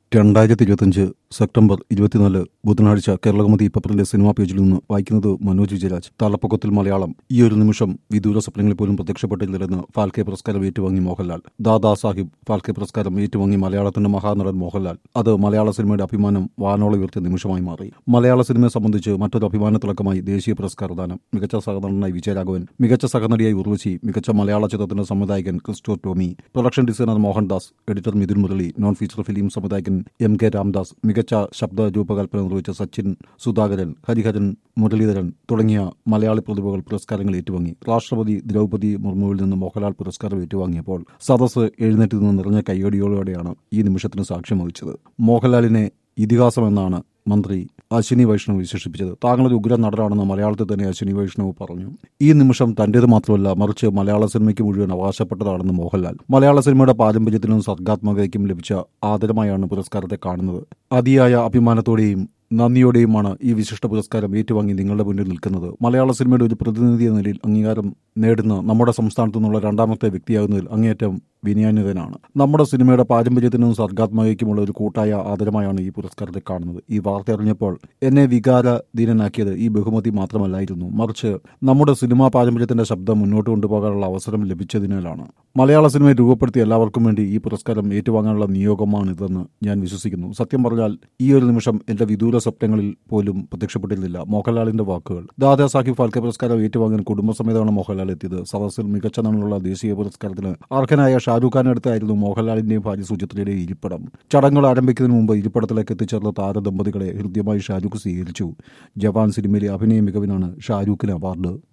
രണ്ടായിരത്തി ഇരുപത്തിയഞ്ച് സെപ്റ്റംബർ ഇരുപത്തിനാല് ബുധനാഴ്ച കേരളകമതി പേപ്പറിന്റെ സിനിമാ പേജിൽ നിന്ന് വായിക്കുന്നത് മനോജ് വിജയരാജ് തലപ്പൊക്കത്തിൽ മലയാളം ഈ ഒരു നിമിഷം വിദൂര സ്വപ്നങ്ങളിൽ പോലും പ്രത്യക്ഷപ്പെട്ടില്ലെന്ന് ഫാൽക്കെ പുരസ്കാരം ഏറ്റുവാങ്ങി മോഹൻലാൽ ദാദാ സാഹിബ് ഫാൽക്കെ പുരസ്കാരം ഏറ്റുവാങ്ങി മലയാളത്തിന്റെ മഹാനടൻ മോഹൻലാൽ അത് മലയാള സിനിമയുടെ അഭിമാനം വാനോളം ഉയർത്തിയ നിമിഷമായി മാറി മലയാള സിനിമയെ സംബന്ധിച്ച് മറ്റൊരു അഭിമാന തിളക്കമായി ദേശീയ പുരസ്കാര ദാനം മികച്ച സഹനടനായി വിജയരാഘവൻ മികച്ച സഹനടിയായി ഉർവശി മികച്ച മലയാള ചിത്രത്തിന്റെ സംവിധായകൻ Christo Tomy production designer Mohandas editor Mithun Murali non feature film സംവിധായകൻ എം കെ രാംദാസ് മികച്ച ശബ്ദ രൂപകൽപ്പന നിർവഹിച്ച സച്ചിൻ സുധാകരൻ ഹരിഹരൻ മുരളീധരൻ തുടങ്ങിയ മലയാളി പ്രതിഭകൾ പുരസ്കാരങ്ങൾ ഏറ്റുവാങ്ങി രാഷ്ട്രപതി ദ്രൗപദി മുർമുവിൽ നിന്ന് മോഹൻലാൽ പുരസ്കാരം ഏറ്റുവാങ്ങിയപ്പോൾ സദസ് എഴുന്നേറ്റ് നിന്ന് നിറഞ്ഞ കയ്യടിയോടെയാണ് ഈ നിമിഷത്തിന് സാക്ഷ്യം വഹിച്ചത് മോഹൻലാലിനെ ഇതിഹാസമെന്നാണ് മന്ത്രി അശ്വിനി വൈഷ്ണവ് വിശേഷിപ്പിച്ചത് താങ്കളൊരു ഉഗ്ര നടനാണെന്ന് മലയാളത്തിൽ തന്നെ അശ്വിനി വൈഷ്ണവ് പറഞ്ഞു ഈ നിമിഷം തന്റേത് മാത്രമല്ല മറിച്ച് മലയാള സിനിമയ്ക്ക് മുഴുവൻ അവകാശപ്പെട്ടതാണെന്ന് മോഹൻലാൽ മലയാള സിനിമയുടെ പാരമ്പര്യത്തിനും സർഗാത്മകതയ്ക്കും ലഭിച്ച ആദരമായാണ് പുരസ്കാരത്തെ കാണുന്നത് അതിയായ അഭിമാനത്തോടെയും നന്ദിയോടെയുമാണ് ഈ വിശിഷ്ട പുരസ്കാരം ഏറ്റുവാങ്ങി നിങ്ങളുടെ മുന്നിൽ നിൽക്കുന്നത് മലയാള സിനിമയുടെ ഒരു പ്രതിനിധി എന്ന നിലയിൽ അംഗീകാരം നേടുന്ന നമ്മുടെ സംസ്ഥാനത്തു നിന്നുള്ള രണ്ടാമത്തെ വ്യക്തിയാകുന്നതിൽ അങ്ങേയറ്റം വിനയാന്വിതനാണ് നമ്മുടെ സിനിമയുടെ പാരമ്പര്യത്തിനും സർഗാത്മകയ്ക്കുമുള്ള ഒരു കൂട്ടായ ആദരമായാണ് ഈ പുരസ്കാരത്തെ കാണുന്നത് ഈ വാർത്ത അറിഞ്ഞപ്പോൾ എന്നെ വികാരധീനനാക്കിയത് ഈ ബഹുമതി മാത്രമല്ലായിരുന്നു മറിച്ച് നമ്മുടെ സിനിമാ പാരമ്പര്യത്തിന്റെ ശബ്ദം മുന്നോട്ട് കൊണ്ടുപോകാനുള്ള അവസരം ലഭിച്ചതിനാലാണ് മലയാള സിനിമയെ രൂപപ്പെടുത്തിയ എല്ലാവർക്കും വേണ്ടി ഈ പുരസ്കാരം ഏറ്റുവാങ്ങാനുള്ള നിയോഗമാണിതെന്ന് ഞാൻ വിശ്വസിക്കുന്നു സത്യം പറഞ്ഞാൽ ഈ ഒരു നിമിഷം എന്റെ വിദൂര സ്വപ്നങ്ങളിൽ പോലും പ്രത്യക്ഷപ്പെട്ടിരുന്നില്ല മോഹൻലാലിന്റെ വാക്കുകൾ ദാദാ സാഹിബ് ഫാൽക്കെ പുരസ്കാരം ഏറ്റുവാങ്ങാൻ കുടുംബസമേതമാണ് മോഹൻലാൽ എത്തിയത് സദസ്സിൽ മികച്ച നടനുള്ള ദേശീയ പുരസ്കാരത്തിന് അർഹനായ ഷാരൂഖ് ഖാൻ അടുത്തായിരുന്നു മോഹൻലാലിന്റെയും ഭാര്യ സുചിത്രയുടെയും ഇരിപ്പിടം ചടങ്ങുകൾ ആരംഭിക്കുന്നതിന് മുമ്പ് ഇരിപ്പിടത്തിലേക്ക് എത്തിച്ചേർന്ന താരദമ്പതികളെ ഹൃദ്യമായി ഷാരൂഖ് സ്വീകരിച്ചു ജവാൻ സിനിമയിലെ അഭിനയ മികവിനാണ് ഷാരൂഖിന് അവാർഡ്